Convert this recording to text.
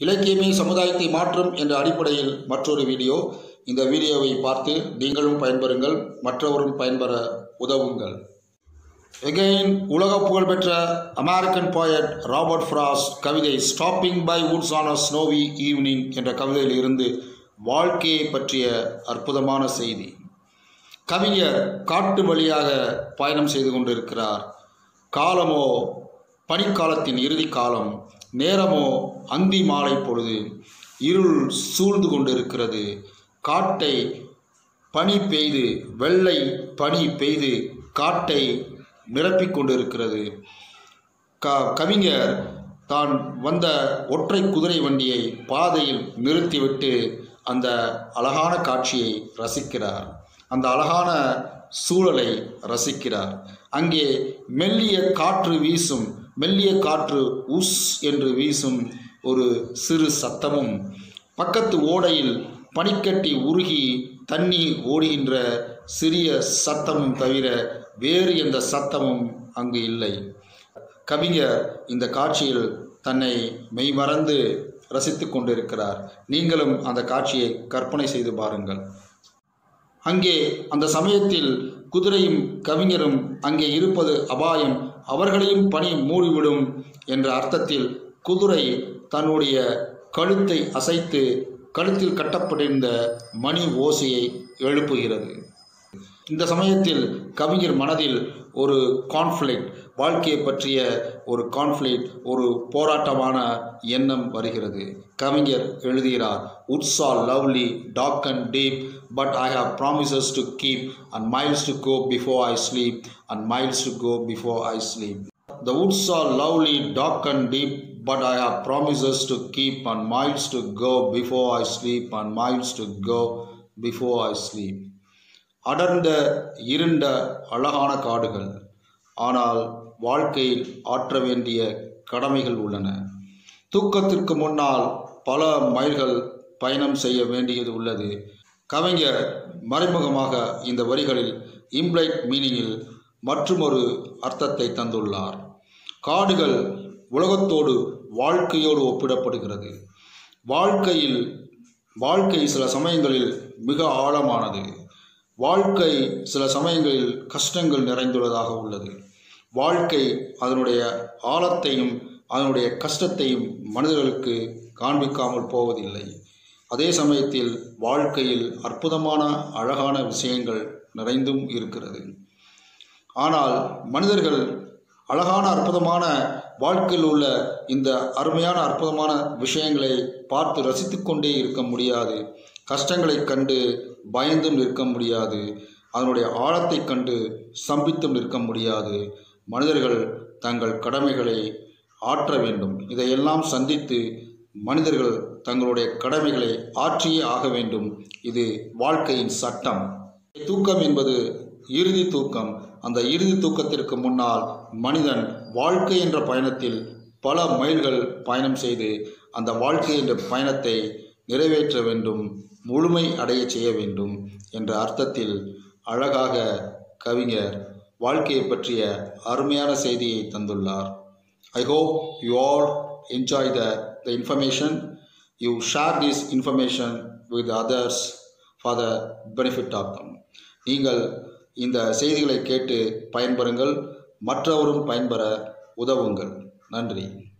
இலக்கியமே சமுதாயத்தை மாற்றும் என்ற அடிப்படையில் மற்றொரு வீடியோ இந்த வீடியோவை பார்த்து நீங்களும் பயன்பெறுங்கள் மற்றவரும் பயன்பெற உதவுங்கள் எகெயின் உலக புகழ்பெற்ற அமெரிக்கன் poet ராபர்ட் ஃப்ராஸ்ட் கவிதை stopping by woods on a snowy evening என்ற கவிதையில் இருந்து வாழ்க்கையை பற்றிய அற்புதமான செய்தி கவிஞர் காட்டு வழியாக பயணம் செய்து கொண்டிருக்கிறார் காலமோ பனிக்காலத்தின் இறுதி காலம் நேரமோ அந்தி மாலை பொழுது இருள் சூழ்ந்து கொண்டிருக்கிறது காட்டை பனி பெய்து வெள்ளை பனி பெய்து காட்டை நிரப்பிக் கொண்டிருக்கிறது க கவிஞர் தான் வந்த ஒற்றை குதிரை வண்டியை பாதையில் நிறுத்திவிட்டு அந்த அழகான காட்சியை ரசிக்கிறார் அந்த அழகான சூழலை ரசிக்கிறார் அங்கே மெல்லிய காற்று வீசும் மெல்லிய காற்று உஸ் என்று வீசும் ஒரு சிறு சத்தமும் பக்கத்து ஓடையில் பனிக்கட்டி உருகி தண்ணீர் ஓடுகின்ற சிறிய சத்தமும் தவிர வேறு எந்த சத்தமும் அங்கு இல்லை கவிஞர் இந்த காட்சியில் தன்னை மெய்மறந்து ரசித்து கொண்டிருக்கிறார் நீங்களும் அந்த காட்சியை கற்பனை செய்து பாருங்கள் அங்கே அந்த சமயத்தில் குதிரையும் கவிஞரும் அங்கே இருப்பது அபாயம் அவர்களையும் பனி மூடிவிடும் என்ற அர்த்தத்தில் குதிரை தன்னுடைய கழுத்தை அசைத்து கழுத்தில் கட்டப்பட்டிருந்த மணி ஓசையை எழுப்புகிறது இந்த சமயத்தில் கவிஞர் மனதில் ஒரு கான்ஃப்ளிக்ட் வாழ்க்கையை பற்றிய ஒரு கான்ஃப்ளிக்ட் ஒரு போராட்டமான எண்ணம் வருகிறது கவிஞர் எழுதுகிறார் woods are lovely dark and deep but I have promises to keep and miles to go before I sleep and miles to go before I sleep The woods are lovely, dark and deep, but I have promises to keep and miles to go before I sleep and miles to go before I sleep. அடர்ந்த இருண்ட அழகான காடுகள் ஆனால் வாழ்க்கையில் ஆற்ற வேண்டிய கடமைகள் உள்ளன தூக்கத்திற்கு முன்னால் பல மைல்கள் பயணம் செய்ய வேண்டியது உள்ளது கவிஞர் மறைமுகமாக இந்த வரிகளில் இம்ப்ளைட் மீனிங்கில் மற்றுமொரு அர்த்தத்தை தந்துள்ளார் காடுகள் உலகத்தோடு வாழ்க்கையோடு ஒப்பிடப்படுகிறது வாழ்க்கையில் வாழ்க்கை சில சமயங்களில் மிக ஆழமானது வாழ்க்கை சில சமயங்களில் கஷ்டங்கள் நிறைந்துள்ளதாக உள்ளது வாழ்க்கை அதனுடைய ஆழத்தையும் அதனுடைய கஷ்டத்தையும் மனிதர்களுக்கு காண்பிக்காமல் போவதில்லை அதே சமயத்தில் வாழ்க்கையில் அற்புதமான அழகான விஷயங்கள் நிறைந்தும் இருக்கிறது ஆனால் மனிதர்கள் அழகான அற்புதமான வாழ்க்கையில் உள்ள இந்த அருமையான அற்புதமான விஷயங்களை பார்த்து ரசித்து கொண்டே இருக்க முடியாது கஷ்டங்களை கண்டு பயந்தும் நிற்க முடியாது அதனுடைய ஆழத்தை கண்டு சம்பித்தும் நிற்க முடியாது மனிதர்கள் தங்கள் கடமைகளை ஆற்ற வேண்டும் இதையெல்லாம் சந்தித்து மனிதர்கள் தங்களுடைய கடமைகளை ஆற்றியே ஆக வேண்டும் இது வாழ்க்கையின் சட்டம் தூக்கம் என்பது இறுதி தூக்கம் அந்த இறுதி தூக்கத்திற்கு முன்னால் மனிதன் வாழ்க்கை என்ற பயணத்தில் பல மைல்கள் பயணம் செய்து அந்த வாழ்க்கை என்ற பயணத்தை நிறைவேற்ற வேண்டும் முழுமை அடைய செய்ய வேண்டும் என்ற அர்த்தத்தில் அழகாக கவிஞர் வாழ்க்கையை பற்றிய அருமையான செய்தியை தந்துள்ளார் I hope you all enjoy the the information you share this information with others for the benefit of them நீங்கள் இந்த செய்திகளை கேட்டு பயன்பெறுங்கள் மற்றவரும் பயன்பெற உதவுங்கள் நன்றி